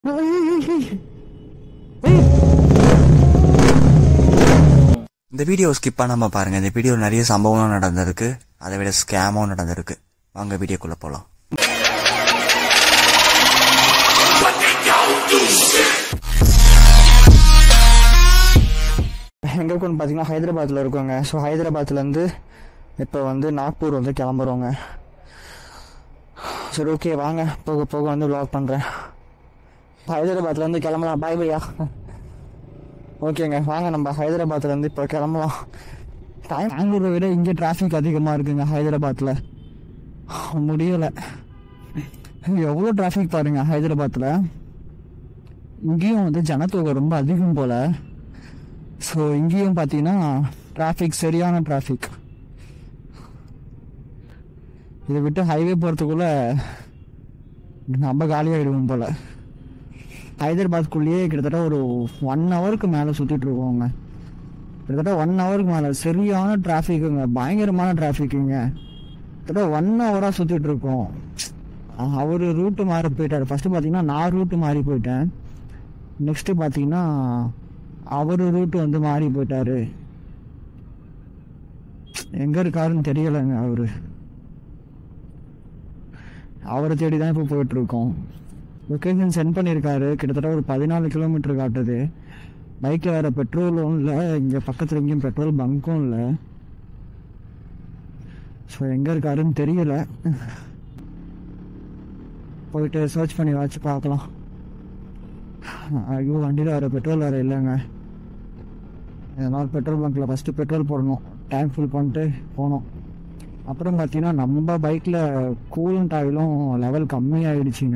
இந்த video skip பண்ணாம பாருங்க இந்த வீடியோ நிறைய சம்பவம் நடந்திருக்கு அதை விட ஸ்கேமும் நடந்திருக்கு வாங்க வீடியோக்குள்ள போலாம் எங்கே இருக்குன்னு பார்த்தீங்கன்னா ஹைதராபாத்தில் இருக்கோங்க ஸோ ஹைதராபாத்லேருந்து இப்போ வந்து நாக்பூர் வந்து கிளம்புறோங்க சரி ஓகே வாங்க போக போக வந்து வ்ளாக் பண்ணுறேன் ஹைதராபாத்லேருந்து கிளம்பலாம் பாய் பையா ஓகேங்க வாங்க நம்ம ஹைதராபாத்லேருந்து இப்போ கிளம்பலாம் டைம் பெங்களூரை விட இங்கே டிராஃபிக் அதிகமாக இருக்குங்க ஹைதராபாத்தில் முடியலை எவ்வளோ டிராஃபிக் பாருங்க ஹைதராபாத்தில் இங்கேயும் வந்து ஜனத்தொகை ரொம்ப அதிகம் போல் ஸோ இங்கேயும் பார்த்தீங்கன்னா டிராஃபிக் சரியான டிராஃபிக் இதை விட்டு ஹைவே போகிறதுக்குள்ள நம்ம காலியாகிடுவோம் போல் ஹைதராபாத்குள்ளேயே கிட்டத்தட்ட ஒரு ஒன் ஹவருக்கு மேலே சுற்றிட்டு இருக்கோங்க கிட்டத்தட்ட ஒன் ஹவருக்கு மேலே சரியான டிராஃபிக்குங்க பயங்கரமான டிராஃபிக்குங்க கிட்டத்தட்ட ஒன் ஹவராக சுற்றிட்டு இருக்கோம் அவர் ரூட்டு மாறி போயிட்டார் ஃபஸ்ட்டு பார்த்தீங்கன்னா நான் ரூட்டு மாறி போயிட்டேன் நெக்ஸ்ட்டு பார்த்தீங்கன்னா அவர் ரூட் வந்து மாறி போயிட்டாரு எங்க இருக்காருன்னு தெரியலைங்க அவரு அவரை தேடி தான் இப்போ போயிட்டு இருக்கோம் லொக்கேஷன் சென்ட் பண்ணியிருக்காரு கிட்டத்தட்ட ஒரு பதினாலு கிலோமீட்டர் காட்டுது பைக்கில் வேற பெட்ரோலும் இல்லை இங்கே பக்கத்தில் எங்கேயும் பெட்ரோல் பங்க்கும் இல்லை ஸோ எங்கே இருக்காருன்னு தெரியல போயிட்டு சர்ச் பண்ணி வச்சு பார்க்கலாம் ஐயோ வண்டியில் வேறு பெட்ரோல் வேறு இல்லைங்க அதனால் பெட்ரோல் பங்க்கில் ஃபஸ்ட்டு பெட்ரோல் போடணும் டேங்க் ஃபுல் பண்ணிட்டு போனோம் அப்புறம் பார்த்தீங்கன்னா நம்ம பைக்கில் கூலண்ட் ஆயிலும் லெவல் கம்மியாயிடுச்சுங்க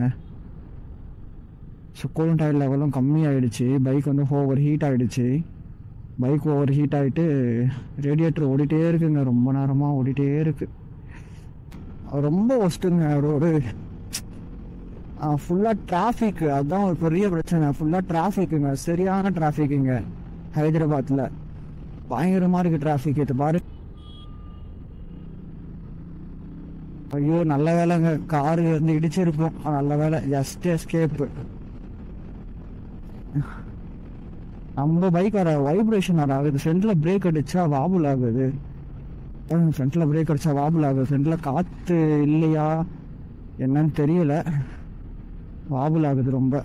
ஸோ கூலண்ட் ஆயில் லெவலும் கம்மியாயிடுச்சு பைக் வந்து ஓவர் ஹீட் ஆகிடுச்சு பைக் ஓவர் ஹீட் ஆகிட்டு ரேடியேட்டர் ஓடிட்டே இருக்குங்க ரொம்ப நேரமாக ஓடிட்டே இருக்கு ரொம்ப ஒஸ்ட்டுங்க ரோடு ஃபுல்லாக டிராஃபிக் அதுதான் ஒரு பெரிய பிரச்சனை ஃபுல்லாக டிராஃபிக்குங்க சரியான டிராஃபிக்குங்க ஹைதராபாத்தில் பயங்கரமாக இருக்குது டிராஃபிக் இது பாரு ஐயோ நல்ல வேலைங்க காரு வந்து இடிச்சிருப்போம் நல்ல வேலை ஜஸ்ட் எஸ்கேப்பு நம்ம பைக் வர வைப்ரேஷன் வர ஆகுது ஃப்ரண்ட்டில் பிரேக் அடிச்சா வாபுல் ஆகுது ஃப்ரண்ட்டில் பிரேக் அடிச்சா வாபுல் ஆகுது ஃப்ரண்ட்டில் காற்று இல்லையா என்னன்னு தெரியல வாபுல் ஆகுது ரொம்ப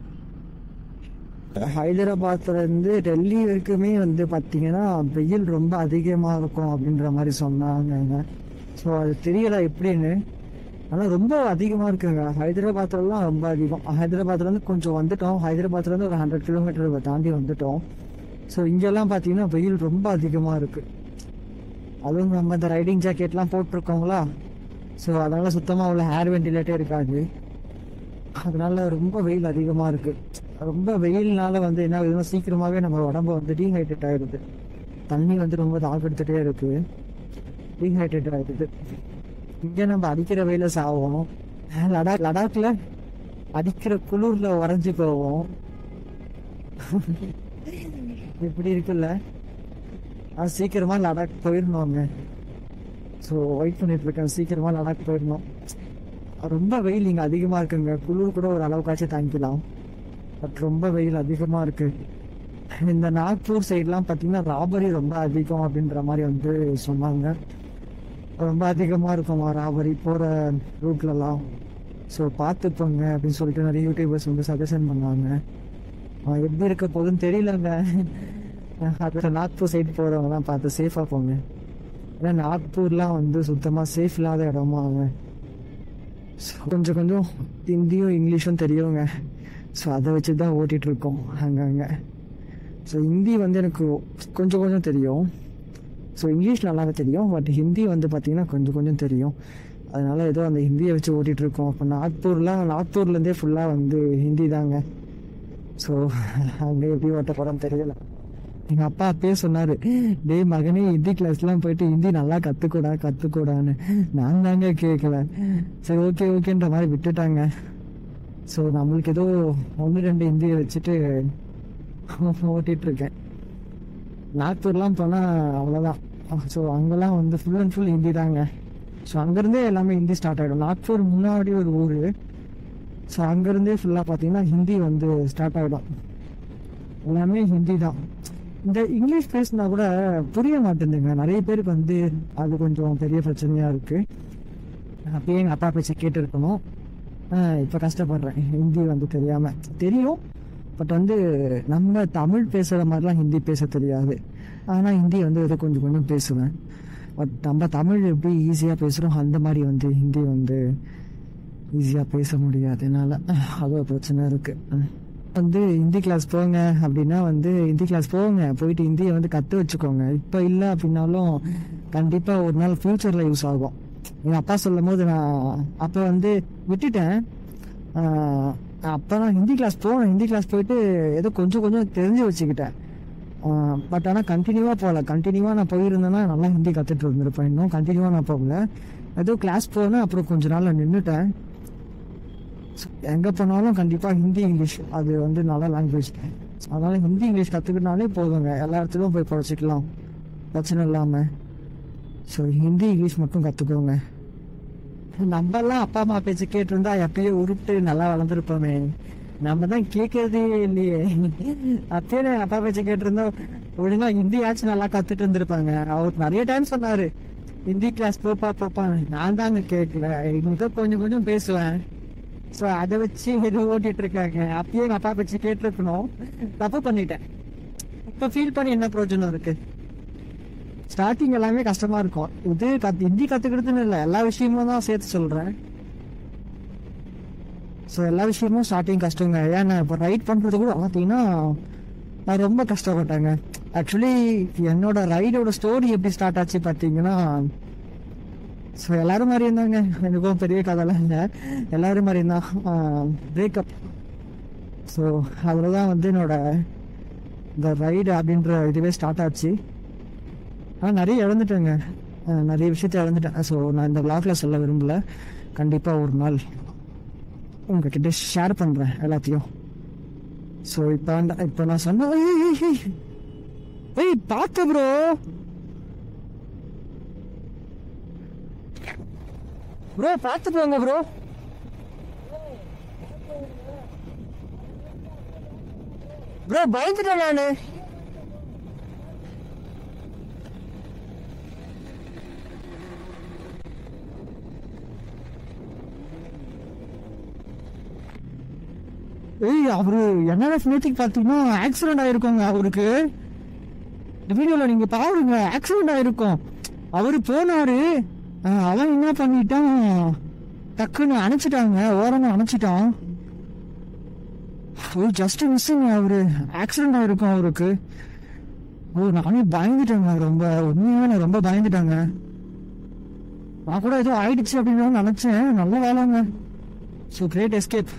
ஹைதராபாத்லேருந்து டெல்லி வரைக்குமே வந்து பார்த்தீங்கன்னா வெயில் ரொம்ப அதிகமாக இருக்கும் அப்படின்ற மாதிரி சொன்னாங்க ஸோ அது தெரியல எப்படின்னு ஆனால் ரொம்ப அதிகமாக இருக்குங்க ஹைதராபாத்லலாம் ரொம்ப அதிகம் ஹைதராபாத்லேருந்து கொஞ்சம் வந்துட்டோம் ஹைதராபாத்லேருந்து ஒரு ஹண்ட்ரட் கிலோமீட்டர் தாண்டி வந்துட்டோம் ஸோ இங்கெல்லாம் பார்த்தீங்கன்னா வெயில் ரொம்ப அதிகமாக இருக்குது அதுவும் நம்ம இந்த ரைடிங் ஜாக்கெட்லாம் போட்டிருக்கோங்களா ஸோ அதனால் சுத்தமாக அவ்வளோ ஹேர் வென்டிலேட்டே இருக்காது அதனால ரொம்ப வெயில் அதிகமாக இருக்குது ரொம்ப வெயில்னால வந்து என்ன ஆகுதுன்னா சீக்கிரமாகவே நம்ம உடம்பு வந்து டீஹைட்ரேட் ஆகிடுது தண்ணி வந்து ரொம்ப தாக்கெடுத்துட்டே இருக்கு டீஹைட்ரேட் ஆகிடுது இங்கே நம்ம அடிக்கிற வெயில சாவோம் லடாக் லடாக்ல அடிக்கிற குளிர்ல உறைஞ்சி போவோம் இப்படி இருக்குல்ல அது சீக்கிரமா லடாக் போயிடணுங்க ஸோ வெயிட் பண்ணிட்டு இருக்கேன் சீக்கிரமா லடாக் போயிடணும் ரொம்ப வெயில் இங்கே அதிகமாக இருக்குங்க குளிர் கூட ஒரு அளவுக்காச்சும் தாங்கிக்கலாம் பட் ரொம்ப வெயில் அதிகமாக இருக்கு இந்த நாக்பூர் சைட்லாம் பார்த்தீங்கன்னா ராபரி ரொம்ப அதிகம் அப்படின்ற மாதிரி வந்து சொன்னாங்க ரொம்ப அதிகமாக இருக்கும் ராபரி போகிற ரூட்லலாம் ஸோ பார்த்துப்போங்க அப்படின்னு சொல்லிட்டு நிறைய யூடியூபர்ஸ் வந்து சஜஷன் பண்ணாங்க அவன் எப்படி இருக்க போகுதுன்னு தெரியலங்க அது நாக்பூர் சைடு போகிறவங்கலாம் பார்த்து சேஃபாக போங்க ஏன்னா நாக்பூர்லாம் வந்து சுத்தமாக சேஃப் இல்லாத இடமா அவன் கொஞ்சம் கொஞ்சம் ஹிந்தியும் இங்கிலீஷும் தெரியுங்க ஸோ அதை வச்சு தான் ஓட்டிகிட்டு இருக்கோம் அங்கங்கே ஸோ ஹிந்தி வந்து எனக்கு கொஞ்சம் கொஞ்சம் தெரியும் ஸோ இங்கிலீஷ் நல்லாவே தெரியும் பட் ஹிந்தி வந்து பார்த்திங்கன்னா கொஞ்சம் கொஞ்சம் தெரியும் அதனால ஏதோ அந்த ஹிந்தியை வச்சு ஓட்டிகிட்டு இருக்கோம் இப்போ நாக்பூர்லாம் நாக்பூர்லேருந்தே ஃபுல்லாக வந்து ஹிந்தி தாங்க ஸோ அங்கே எப்படி ஓட்ட போகிறோன்னு தெரியல எங்கள் அப்பா அப்பயே சொன்னார் டேய் மகனே ஹிந்தி கிளாஸ்லாம் போயிட்டு ஹிந்தி நல்லா கற்றுக்கூடா கற்றுக்கூடான்னு நான் தாங்க கேட்கல சரி ஓகே ஓகேன்ற மாதிரி விட்டுட்டாங்க ஸோ நம்மளுக்கு ஏதோ ஒன்று ரெண்டு ஹிந்தியை வச்சுட்டு ஓட்டிகிட்டு இருக்கேன் நாக்பூர்லாம் போனால் அவ்வளோதான் ஸோ அங்கெல்லாம் வந்து ஃபுல் அண்ட் ஃபுல் ஹிந்தி தாங்க ஸோ அங்கேருந்தே எல்லாமே ஹிந்தி ஸ்டார்ட் ஆகிடும் நாக்பூர் முன்னாடி ஒரு ஊர் ஸோ அங்கேருந்தே ஃபுல்லாக பார்த்தீங்கன்னா ஹிந்தி வந்து ஸ்டார்ட் ஆகிடும் எல்லாமே ஹிந்தி தான் இந்த இங்கிலீஷ் பேசினா கூட புரிய மாட்டேங்குதுங்க நிறைய பேருக்கு வந்து அது கொஞ்சம் பெரிய பிரச்சனையாக இருக்குது அப்பயே எங்கள் அப்பா பேச்சை கேட்டு இருக்கணும் இப்போ கஷ்டப்படுறேன் ஹிந்தி வந்து தெரியாமல் தெரியும் பட் வந்து நம்ம தமிழ் பேசுகிற மாதிரிலாம் ஹிந்தி பேச தெரியாது ஆனால் ஹிந்தி வந்து ஏதோ கொஞ்சம் கொஞ்சம் பேசுவேன் பட் நம்ம தமிழ் எப்படி ஈஸியாக பேசுகிறோம் அந்த மாதிரி வந்து ஹிந்தி வந்து ஈஸியாக பேச முடியாது என்னால் அது ஒரு பிரச்சனை இருக்குது வந்து ஹிந்தி கிளாஸ் போங்க அப்படின்னா வந்து ஹிந்தி கிளாஸ் போங்க போயிட்டு ஹிந்தியை வந்து கற்று வச்சுக்கோங்க இப்போ இல்லை அப்படின்னாலும் கண்டிப்பாக ஒரு நாள் ஃப்யூச்சரில் யூஸ் ஆகும் எங்கள் அப்பா சொல்லும் போது நான் அப்போ வந்து விட்டுட்டேன் அப்போ நான் ஹிந்தி கிளாஸ் போனேன் ஹிந்தி கிளாஸ் போயிட்டு ஏதோ கொஞ்சம் கொஞ்சம் தெரிஞ்சு வச்சுக்கிட்டேன் பட் ஆனால் கண்டினியூவாக போகல கண்டினியூவாக நான் போயிருந்தேன்னா நல்லா ஹிந்தி கற்றுட்டு இருந்திருப்பேன் இன்னும் கண்டினியூவாக நான் போகல ஏதோ கிளாஸ் போனேன் அப்புறம் கொஞ்ச நாள் நின்றுட்டேன் எங்கே போனாலும் கண்டிப்பாக ஹிந்தி இங்கிலீஷ் அது வந்து நல்ல லாங்குவேஜ் அதனால் ஹிந்தி இங்கிலீஷ் கற்றுக்கிட்டாலே போதுங்க எல்லா இடத்துலையும் போய் படிச்சுக்கலாம் பிரச்சனை இல்லாமல் ஸோ ஹிந்தி இங்கிலீஷ் மட்டும் கற்றுக்கோங்க நம்மலாம் அப்பா அம்மா பேச்சு கேட்டிருந்தா எப்பயே உருட்டு நல்லா வளர்ந்துருப்போமே நம்ம தான் கேட்கறதே இல்லையே அப்பயே நான் அப்பா பேச்சு கேட்டிருந்தா ஒழுங்கா ஹிந்தியாச்சும் நல்லா கத்துட்டு இருந்திருப்பாங்க அவர் நிறைய டைம் சொன்னாரு ஹிந்தி கிளாஸ் போப்பா போப்பா நான் தாங்க கேட்கல இன்னைக்கு கொஞ்சம் கொஞ்சம் பேசுவேன் ஸோ அதை வச்சு எது ஓட்டிட்டு இருக்காங்க அப்பயே எங்க அப்பா பேச்சு கேட்டிருக்கணும் தப்பு பண்ணிட்டேன் இப்போ ஃபீல் பண்ணி என்ன பிரயோஜனம் இருக்கு ஸ்டார்டிங் எல்லாமே கஷ்டமா இருக்கும் இது கத்து ஹிந்தி கத்துக்கிறதுன்னு இல்லை எல்லா விஷயமும் தான் சேர்த்து சொல்றேன் ஸோ எல்லா விஷயமும் ஸ்டார்டிங் கஷ்டங்க ஏன்னா இப்போ ரைட் பண்ணுறது கூட பார்த்தீங்கன்னா நான் ரொம்ப கஷ்டப்பட்டேங்க ஆக்சுவலி என்னோட ரைடோட ஸ்டோரி எப்படி ஸ்டார்ட் ஆச்சு பார்த்தீங்கன்னா ஸோ எல்லாரும் மாதிரி இருந்தாங்க எனக்கும் பெரிய கதைலாம் இல்லை எல்லாரும் மாதிரி இருந்தான் பிரேக்கப் ஸோ அதில் தான் வந்து என்னோட இந்த ரைடு அப்படின்ற இதுவே ஸ்டார்ட் ஆச்சு ஆனால் நிறைய இழந்துட்டேங்க அஹ் நிறைய விஷயத்த இழந்துட்டேன் ஸோ நான் இந்த vlogல சொல்ல விரும்பல கண்டிப்பாக ஒரு நாள் உங்ககிட்ட ஷேர் பண்ணுறேன் எல்லாத்தையும் ஸோ இப்போ இப்போ நான் சொன்ன ஏய், ஏய், ஏய். ஏய் பார்த்து ப்ரோ ப்ரோ பார்த்து போங்க ப்ரோ ப்ரோ பயந்துட்டேன் நான் ஏய் அவரு என்எல்எஃப் நேற்றுக்கு பார்த்தீங்கன்னா ஆக்சிடென்ட் ஆயிருக்கோங்க அவருக்கு இந்த வீடியோவில் நீங்கள் பாருங்க ஆக்சிடென்ட் ஆயிருக்கும் அவர் போனாரு அஹ், அவன் என்ன பண்ணிட்டான் டக்குன்னு அணைச்சிட்டாங்க ஓரமாக அணைச்சிட்டான் ஒரு ஜஸ்ட் மிஸ்ஸிங் அவரு ஆக்சிடென்ட் ஆயிருக்கும் அவருக்கு ஓ நானே பயந்துட்டேங்க ரொம்ப உண்மையாவே நான் ரொம்ப பயந்துட்டேங்க நான் கூட ஏதோ ஆயிடுச்சு அப்படின்னு நினைச்சேன் நல்ல வேலைங்க ஸோ கிரேட் எஸ்கேப்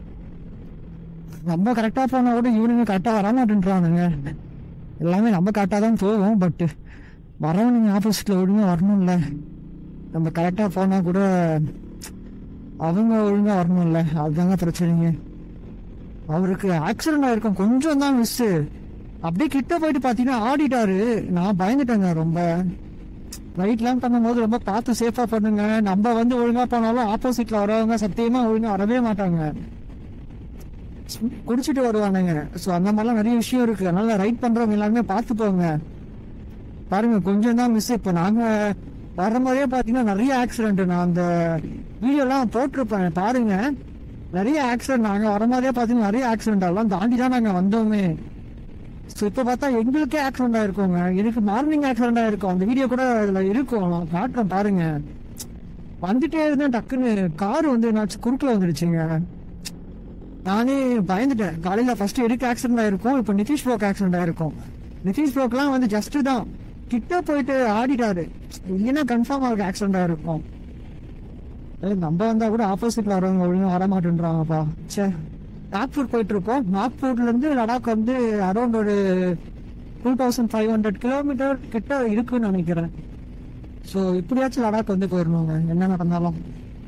நம்ம கரெக்டாக போனால் கூட இவனுங்க கரெக்டாக வர மாட்டேன்றானுங்க எல்லாமே நம்ம கரெக்டாக தான் போவோம் பட் வரவனுங்க ஆப்போசிட்டில் ஒழுங்காக வரணும்ல நம்ம கரெக்டாக போனால் கூட அவங்க ஒழுங்காக வரணும்ல அதுதாங்க பிரச்சனைங்க அவருக்கு ஆக்சிடென்ட் ஆயிருக்கும் கொஞ்சம் தான் மிஸ்ஸு அப்படியே கிட்ட போயிட்டு பார்த்தீங்கன்னா ஆடிட்டாரு நான் பயந்துட்டேங்க ரொம்ப ரைட்லாம் பண்ணும்போது ரொம்ப பார்த்து சேஃபாக பண்ணுங்க நம்ம வந்து ஒழுங்காக போனாலும் ஆப்போசிட்டில் வரவங்க சத்தியமாக ஒழுங்காக வரவே மாட்டாங்க குடிச்சிட்டு வருவானுங்க ஸோ அந்த மாதிரிலாம் நிறைய விஷயம் இருக்கு அதனால ரைட் பண்றவங்க எல்லாருமே பார்த்து போங்க பாருங்க கொஞ்சம் தான் மிஸ் இப்போ நாங்க வர மாதிரியே பார்த்தீங்கன்னா நிறைய ஆக்சிடென்ட் நான் அந்த வீடியோலாம் போட்டிருப்பேன் பாருங்க நிறைய ஆக்சிடென்ட் நாங்கள் வர மாதிரியே பார்த்தீங்கன்னா நிறைய ஆக்சிடென்ட் எல்லாம் தாண்டி தான் நாங்கள் வந்தோமே ஸோ இப்போ பார்த்தா எங்களுக்கே ஆக்சிடென்ட் ஆயிருக்கோங்க எனக்கு மார்னிங் ஆக்சிடென்ட் ஆயிருக்கும் அந்த வீடியோ கூட இதில் இருக்கும் நான் காட்டுறேன் பாருங்க வந்துட்டே இருந்தேன் டக்குன்னு கார் வந்து என்னாச்சு குறுக்கில் வந்துடுச்சுங்க நானே பயந்துட்டேன் காலையில ஃபர்ஸ்ட் எதுக்கு ஆக்சிடென்ட் ஆயிருக்கும் இப்போ நிதிஷ் ப்ரோக் ஆக்சிடென்ட் ஆயிருக்கும் நிதிஷ் ப்ரோக்லாம் வந்து ஜஸ்ட் தான் கிட்ட போயிட்டு ஆடிட்டாரு இல்லைன்னா கன்ஃபார்ம் அவருக்கு ஆக்சிடென்ட் ஆயிருக்கும் ஏய், நம்ம வந்தா கூட ஆப்போசிட்ல வரவங்க ஒழுங்கா வர மாட்டேன்றாங்கப்பா சே நாக்பூர் போயிட்டு இருக்கோம் நாக்பூர்ல இருந்து லடாக் வந்து அரௌண்ட் ஒரு two thousand five hundred kilometre கிட்ட இருக்குன்னு நினைக்கிறேன் ஸோ இப்படியாச்சும் லடாக் வந்து போயிடணுங்க என்ன நடந்தாலும்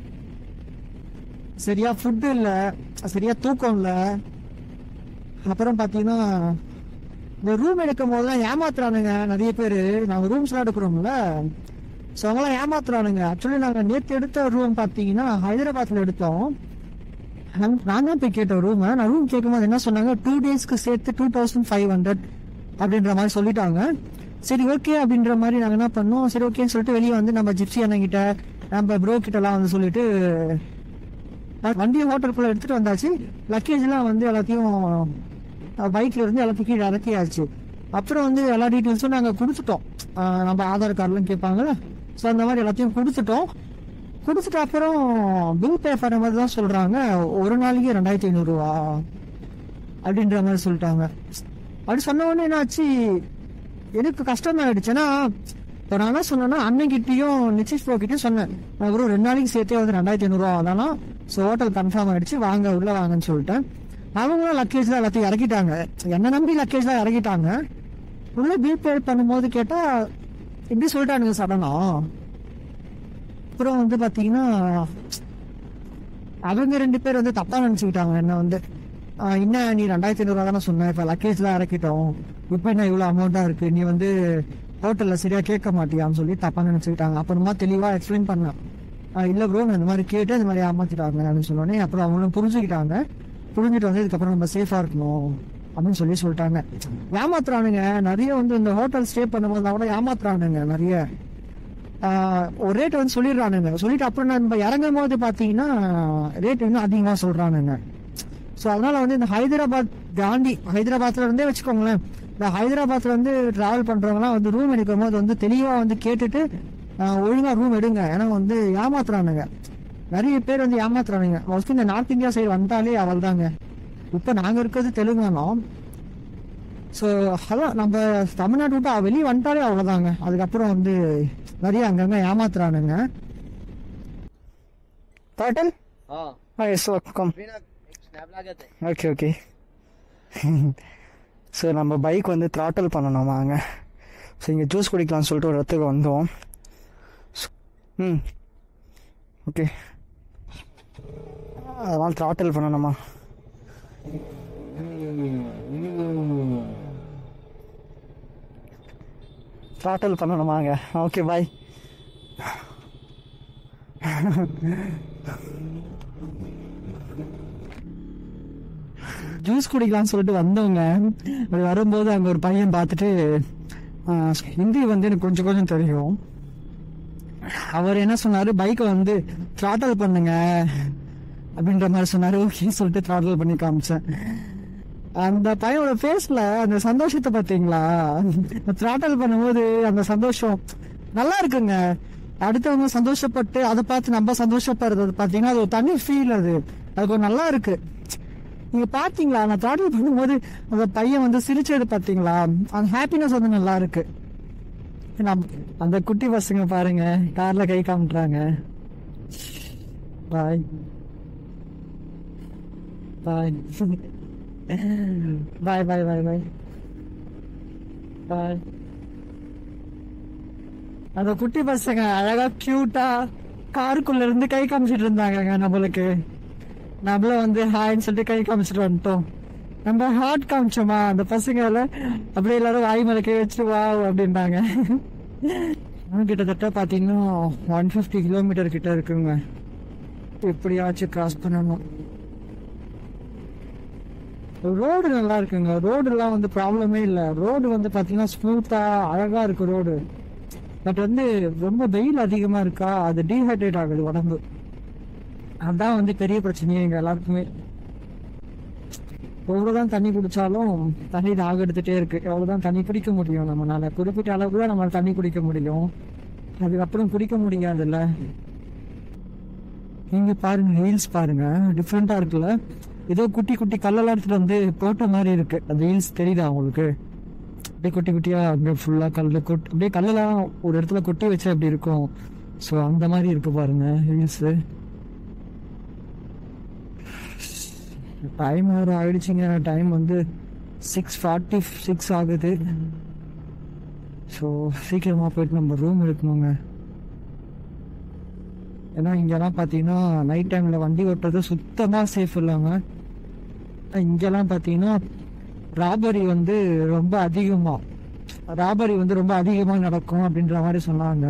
சரியா ஃபுட் இல்ல சரியா தூக்கம் இல்ல அப்புறம் பாத்தீங்கன்னா இந்த ரூம் எடுக்கும் போதெல்லாம் ஏமாத்துறானுங்க நிறைய பேர் நாங்க ரூம்ஸ்லாம் எடுக்கிறோம்ல ஸோ அவங்களாம் ஏமாத்துறானுங்க ஆக்சுவலி நாங்கள் நேற்று எடுத்த ரூம் பார்த்தீங்கன்னா ஹைதராபாத்தில் எடுத்தோம் நான் நான் தான் போய் கேட்டேன் ரூம் நான் ரூம் கேட்கும்போது என்ன சொன்னாங்க டூ டேஸ்க்கு சேர்த்து டூ தௌசண்ட் ஃபைவ் ஹண்ட்ரட் அப்படின்ற மாதிரி சொல்லிட்டாங்க சரி ஓகே அப்படின்ற மாதிரி நாங்கள் என்ன பண்ணோம் சரி ஓகேன்னு சொல்லிட்டு வெளியே வந்து நம்ம ஜிப்சி அண்ணங்கிட்ட நம்ம ப்ரோ கிட்டலாம் வந்து சொல்லிட்டு நான் வண்டியை ஹோட்டலுக்குள்ள எடுத்துட்டு வந்தாச்சு லக்கேஜ்லாம் வந்து எல்லாத்தையும் பைக்ல இருந்து எல்லாத்தையும் கீழே இறக்கியாச்சு அப்புறம் வந்து எல்லா டீட்டெயில்ஸும் நாங்கள் கொடுத்துட்டோம் ஆஹ் நம்ம ஆதார் கார்டுலாம் கேட்பாங்கல்ல ஸோ அந்த மாதிரி எல்லாத்தையும் கொடுத்துட்டோம் கொடுத்துட்டு அப்புறம் பில் பே பண்ண மாதிரி தான் சொல்றாங்க ஒரு நாளைக்கு ரெண்டாயிரத்தி ஐநூறுரூவா அப்படின்ற மாதிரி சொல்லிட்டாங்க அப்படி சொன்ன உடனே என்னாச்சு எனக்கு கஷ்டமாயிடுச்சு ஏன்னா இப்போ நான் என்ன சொன்னேன்னா அண்ணன்கிட்டயும் நிச்சயிஸ் ப்ரோக்கிட்டையும் சொன்னேன் நான் ஒரு ரெண்டு நாளைக்கு சேர்த்தே வந்து ரெண்டாயிரத்தி ஐநூறுரூவா ஆனாலும் ஸோ ஹோட்டல் கன்ஃபார்ம் ஆயிடுச்சு வாங்க உள்ள வாங்கன்னு சொல்லிட்டேன் அவங்களும் லக்கேஜ்லாம் எல்லாத்தையும் இறக்கிட்டாங்க என்ன நம்பி லக்கேஜ்லாம் இறக்கிட்டாங்க உள்ள பில் பே பண்ணும்போது கேட்டா இப்படி சொல்லிட்டானுங்க சடனா அப்புறம் வந்து பாத்தீங்கன்னா அவங்க ரெண்டு பேர் வந்து தப்பா நினைச்சுக்கிட்டாங்க என்ன வந்து ஆஹ் என்ன நீ ரெண்டாயிரத்தி ஐநூறுவா தானே சொன்ன இப்ப லக்கேஜ்லாம் இறக்கிட்டோம் இப்ப என்ன இவ்வளவு அமௌண்டா இருக்கு நீ வந்து ஹோட்டல்ல சரியா கேட்க மாட்டியான்னு சொல்லி தப்பா நினைச்சுக்கிட்டாங்க அப்புறமா தெளிவா எக்ஸ்பிளைன் பண்ணேன் ஆஹ் இல்ல ப்ரோ நான் இந்த மாதிரி கேட்டு இந்த மாதிரி ஏமாத்திட்டாங்க அப்படின்னு சொன்னோடனே அப்புறம் அவங்களும் புரிஞ்சுக்கிட்டாங்க புரிஞ்சுட்டு வந்து இதுக்கப்புறம் நம்ம சேஃபா இருக்கணும் அப்படின்னு சொல்லி சொல்லிட்டாங்க ஏமாத்துறானுங்க நிறைய வந்து இந்த ஹோட்டல் ஸ்டே பண்ணும்போது கூட ஏமாத்துறானுங்க நிறைய ஆஹ் ஒரு ரேட் வந்து சொல்லிடுறானுங்க சொல்லிட்டு அப்புறம் நம்ம இறங்கும் போது பாத்தீங்கன்னா ரேட் இன்னும் அதிகமா சொல்றானுங்க ஸோ அதனால வந்து இந்த ஹைதராபாத் தாண்டி ஹைதராபாத்ல இருந்தே வச்சுக்கோங்களேன் இந்த ஹைதராபாத்ல வந்து டிராவல் பண்றவங்கலாம் வந்து ரூம் எடுக்கும் போது வந்து தெளிவா வந்து கேட்டுட்டு ஆஹ் ஒழுங்கா ரூம் எடுங்க ஏன்னா வந்து ஏமாத்துறானுங்க நிறைய பேர் வந்து ஏமாத்துறானுங்க மோஸ்ட்லி இந்த நார்த் இந்தியா சைடு வந்தாலே அவள் தாங்க இப்போ நாங்க இருக்கிறது தெலுங்கானம் ஸோ அதான் நம்ம தமிழ்நாட்டு விட்டு வெளியே வந்துட்டாலே அவ்வளோதாங்க அதுக்கப்புறம் வந்து நிறைய அங்கங்க ஏமாத்துறானுங்க டோட்டல் हाँ எஸ் வெல்கம் बिना स्नैप लगा थे ஓகே ஓகே ஸோ நம்ம பைக் வந்து த்ராட்டல் பண்ணணும் வாங்க ஸோ இங்கே ஜூஸ் குடிக்கலாம்னு சொல்லிட்டு ஒரு இடத்துக்கு வந்தோம் ஸ்- ம் ஓகே அதெல்லாம் த்ராட்டல் பண்ணணுமா த்ராட்டல் பண்ணணுமாங்க ஓகே பாய் ஜூஸ் குடிக்கலாம்னு சொல்லிட்டு வந்தவங்க அப்படி வரும்போது அங்கே ஒரு பையன் பார்த்துட்டு ஆஹ், ஹிந்தி வந்து எனக்கு கொஞ்சம் கொஞ்சம் தெரியும் அவர் என்ன சொன்னாரு பைக்கை வந்து த்ராட்டல் பண்ணுங்க அப்படின்ற மாதிரி சொன்னாரு ஓகே சொல்லிட்டு த்ராட்டல் பண்ணி காமிச்சேன் அந்த பையனோட ஃபேஸ்ல அந்த சந்தோஷத்தை பார்த்தீங்களா த்ராட்டல் பண்ணும்போது அந்த சந்தோஷம் நல்லா இருக்குங்க அடுத்தவங்க சந்தோஷப்பட்டு அதை பார்த்து நம்ம சந்தோஷப்படுறது பார்த்தீங்கன்னா அது ஒரு தனி ஃபீல் அது அது கொஞ்சம் நல்லா இருக்கு நீங்க பாத்தீங்களா நான் த்ராட்டல் பண்ணும்போது அந்த பையன் வந்து சிரிச்சது பாத்தீங்களா அந்த ஹாப்பினஸ் வந்து நல்லா இருக்கு நம்ம அந்த குட்டி பசங்க பாருங்க கார்ல கை காமிட்டுறாங்க பாய் பாய் பாய் பாய் பாய் பாய் பாய் அந்த குட்டி பசங்க அழகா கியூட்டா காருக்குள்ள இருந்து கை காமிச்சிட்டு இருந்தாங்க நம்மளுக்கு நம்மளும் வந்து ஹாய்ன்னு சொல்லிட்டு கை காமிச்சிட்டு வந்துட்டோம் நம்ம ஹார்ட் காமிச்சோமா அந்த பசங்கள அப்படியே எல்லாரும் வாய் மேல கை வச்சு வா அப்படின்றாங்க இன்னும் கிட்டத்தட்ட பாத்தீங்கன்னா ஒன் ஃபிஃப்டி கிலோமீட்டர் கிட்ட இருக்குங்க எப்படியாச்சும் கிராஸ் பண்ணணும் ரோடு நல்லா இருக்குங்க ரோடு எல்லாம் வந்து ப்ராப்ளமே இல்லை ரோடு வந்து பாத்தீங்கன்னா ஸ்மூத்தா அழகா இருக்கு ரோடு பட் வந்து ரொம்ப வெயில் அதிகமா இருக்கா அது டீஹைட்ரேட் ஆகுது உடம்பு அதான் வந்து பெரிய பிரச்சனையே எங்க எல்லாருக்குமே எவ்வளவுதான் தண்ணி குடிச்சாலும் தண்ணி தாக எடுத்துட்டே இருக்கு எவ்வளவுதான் தண்ணி குடிக்க முடியும் நம்மளால குறிப்பிட்ட அளவுக்கு தான் நம்மளால தண்ணி குடிக்க முடியும் அதுக்கப்புறம் குடிக்க முடியாதுல்ல நீங்க பாருங்க ஹீல்ஸ் பாருங்க டிஃப்ரெண்டா இருக்குல்ல ஏதோ குட்டி குட்டி கல்லெல்லாம் எடுத்துட்டு வந்து போட்ட மாதிரி இருக்கு அந்த ஹீல்ஸ் தெரியுதா உங்களுக்கு அப்படியே குட்டி குட்டியா அங்கே ஃபுல்லா கல் கொட் அப்படியே கல்லெல்லாம் ஒரு இடத்துல கொட்டி வச்சா அப்படி இருக்கும் ஸோ அந்த மாதிரி இருக்கு பாருங்க ஹீல்ஸு டைம் வேறு ஆயிடுச்சுங்க டைம் வந்து சிக்ஸ் ஃபார்ட்டி சிக்ஸ் ஆகுது ஸோ சீக்கிரமாக போயிட்டு நம்ம ரூம் எடுக்கணுங்க ஏன்னா இங்கெல்லாம் பார்த்தீங்கன்னா நைட் டைமில் வண்டி ஓட்டுறது சுத்தமாக சேஃப் இல்லைங்க இங்கெல்லாம் பார்த்தீங்கன்னா ராபரி வந்து ரொம்ப அதிகமாக ராபரி வந்து ரொம்ப அதிகமாக நடக்கும் அப்படின்ற மாதிரி சொன்னாங்க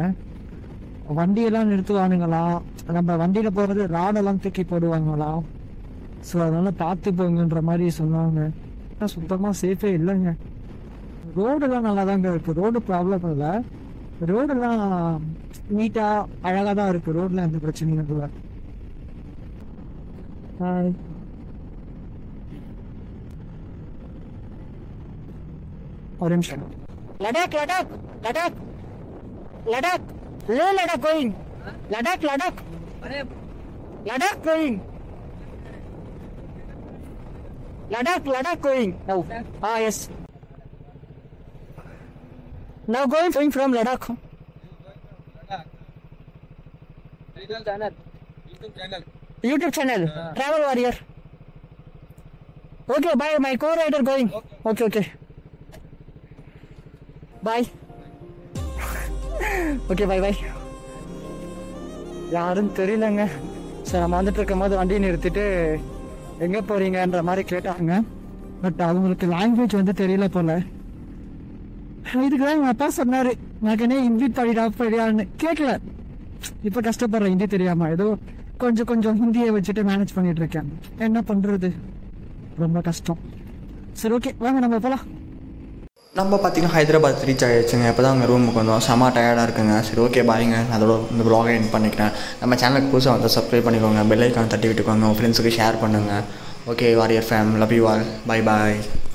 வண்டியெல்லாம் நிறுத்துவானுங்களாம் நம்ம வண்டியில் போகிறது ராடெல்லாம் தூக்கி போடுவாங்களாம் ஸோ அதனால் பார்த்து போங்கன்ற மாதிரி சொன்னாங்க ஆனால் சுத்தமாக சேஃபே இல்லைங்க ரோடெல்லாம் நல்லா தாங்க இருக்குது ரோடு ப்ராப்ளம் இல்லை ரோடெல்லாம் நீட்டாக அழகாக தான் இருக்குது ரோடில் எந்த பிரச்சனையும் இல்லை ஹாய் ஒரு நிமிஷம் லடாக் லடாக் லடாக் லடாக் லே லடாக் கோயிங் லடாக் லடாக் अरे Ladakh going Ladakh Ladakh going now ah yes Now going going from Ladakh. YouTube channel. YouTube channel. Travel Warrior. Okay, bye. My co-writer going. Okay, okay. Bye. Okay bye bye யாரும் தெரியலங்க சரி நம்ம வந்துட்டு இருக்கும் போது வண்டியை நிறுத்திட்டு எங்கே போறீங்கன்ற மாதிரி கேட்டாங்க பட் அவங்களுக்கு லாங்குவேஜ் வந்து தெரியல போல இதுக்கு தான் எங்கள் அப்பா சொன்னார் மகனே ஹிந்தி படிடா படிடான்னு கேட்கல இப்போ கஷ்டப்படுறேன் ஹிந்தி தெரியாம ஏதோ கொஞ்சம் கொஞ்சம் ஹிந்தியை வச்சுட்டு மேனேஜ் பண்ணிட்டு இருக்கேன் என்ன பண்றது ரொம்ப கஷ்டம் சரி ஓகே வாங்க நம்ம போலாம் நம்ம பார்த்தீங்கன்னா ஹைதராபாத் ரீச் ஆகிடுச்சுங்க இப்போ தான் அங்கே ரூமுக்கு வந்தோம் செம்ம டயர்டாக இருக்குங்க சரி ஓகே பாருங்க நான் அதோட இந்த ப்ளாகை எண்ட் பண்ணிக்கிறேன் நம்ம சேனலுக்கு புதுசாக வந்து சப்ஸ்கிரைப் பண்ணிக்கோங்க பெல் ஐக்கான் தட்டி விட்டுக்கோங்க உங்கள் ஃப்ரெண்ட்ஸுக்கு ஷேர் பண்ணுங்கள் okay warrior fame love you all bye bye